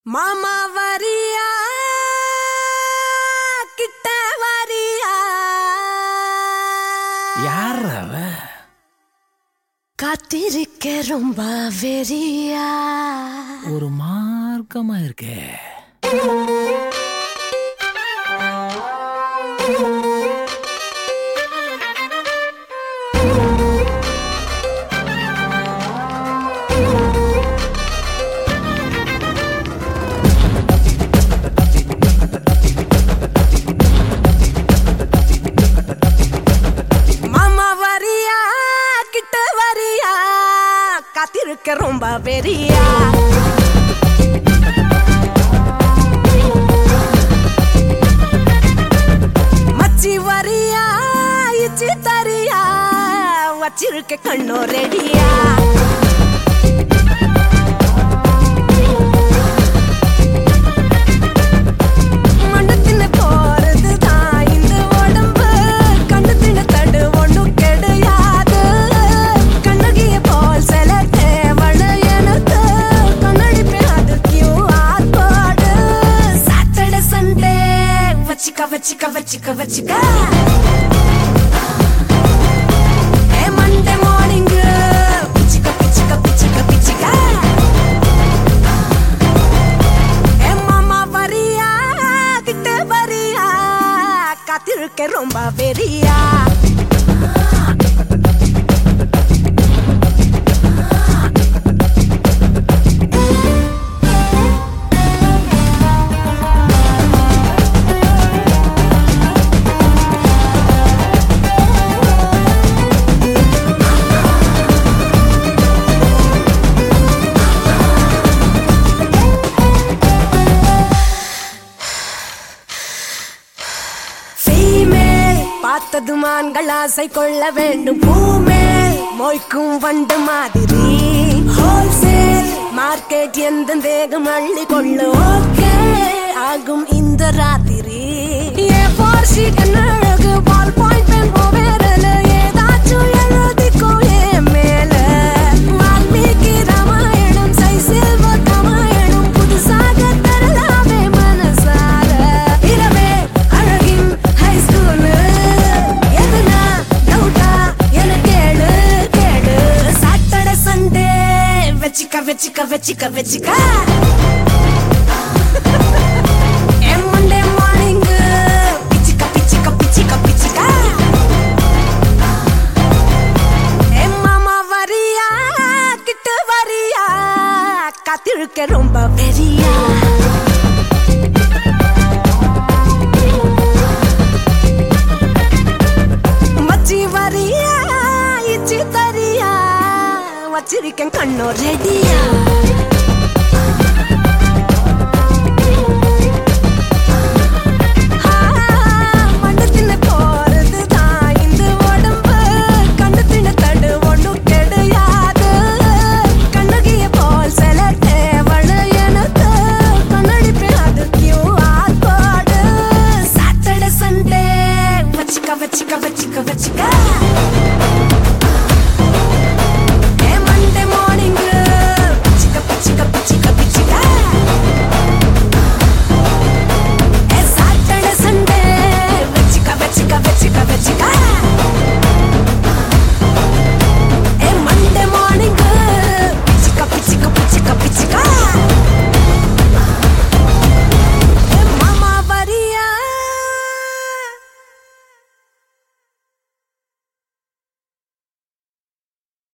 மாமா வரியா கிட்ட வரியா யார் அவ காத்திருக்க ரொம்ப வெறியா ஒரு மார்க்கமா இருக்கே மாமா வரியா கிட்ட வரியா காத்திருக்க ரொம்ப வெறியா மச்சி வரியா இச்சி தரியா வச்சிருக்க கண்ணோ ரெடியா மண்டத்தின போறதுதான் இந்த உடம்பு கண்ணு தின தடு ஒண்ணும் கிடையாது கண்ணகிய போல் சில தேவன எனக்கு கண்ணடிப்பே அது கியூ ஆர்ப்பாடு சாட்டர்டே சண்டே வச்சிக்க வச்சிக்க வச்சிக்க வச்சிக்க ஏ மண்டே மார்னிங் பிச்சிக்க பிச்சிக்க பிச்சிக்க பிச்சிக்க ஏ மாமா வரியா கிட்ட வரியா காத்திருக்க ரொம்ப வெறியா ஃபீமேல் பார்த்தது மான்கள் ஆசை கொள்ள வேண்டும் பூமேல் மொய்க்கும் வண்டு மாதிரி ஹோல்சேல் மார்க்கெட் எந்த தேகம் அள்ளி கொள்ள ஓகே ஆகும் இந்த ராத்திரி ஏ போர் ஷீட் அழகு பால் பாயிண்ட் பென் ஓவேரல ஏதாச்சும் எழுதிக்கோ ஏன் மேல வால்மீகி ராமாயணம் சை செல்வ ராமாயணம் புதுசாக தரலாமே மனசார இரவே அழகின் ஹை ஸ்கூல் எதுனா டவுட்டா என கேளு கேளு சாட்டர்டே சண்டே வச்சிக்க வச்சிக்க வச்சிக்க வச்சிக்க என் மண்டே மார்னிங் பிச்சிக்க பிச்சிக்க பிச்சிக்க பிச்சிக்க ஏ மாமா வரியா கிட்ட வரியா காத்திருக்க ரொம்ப வெறியா மச்சி வரியா இச்சி தரியா வச்சிருக்கேன் கண்ணோ ரெடியா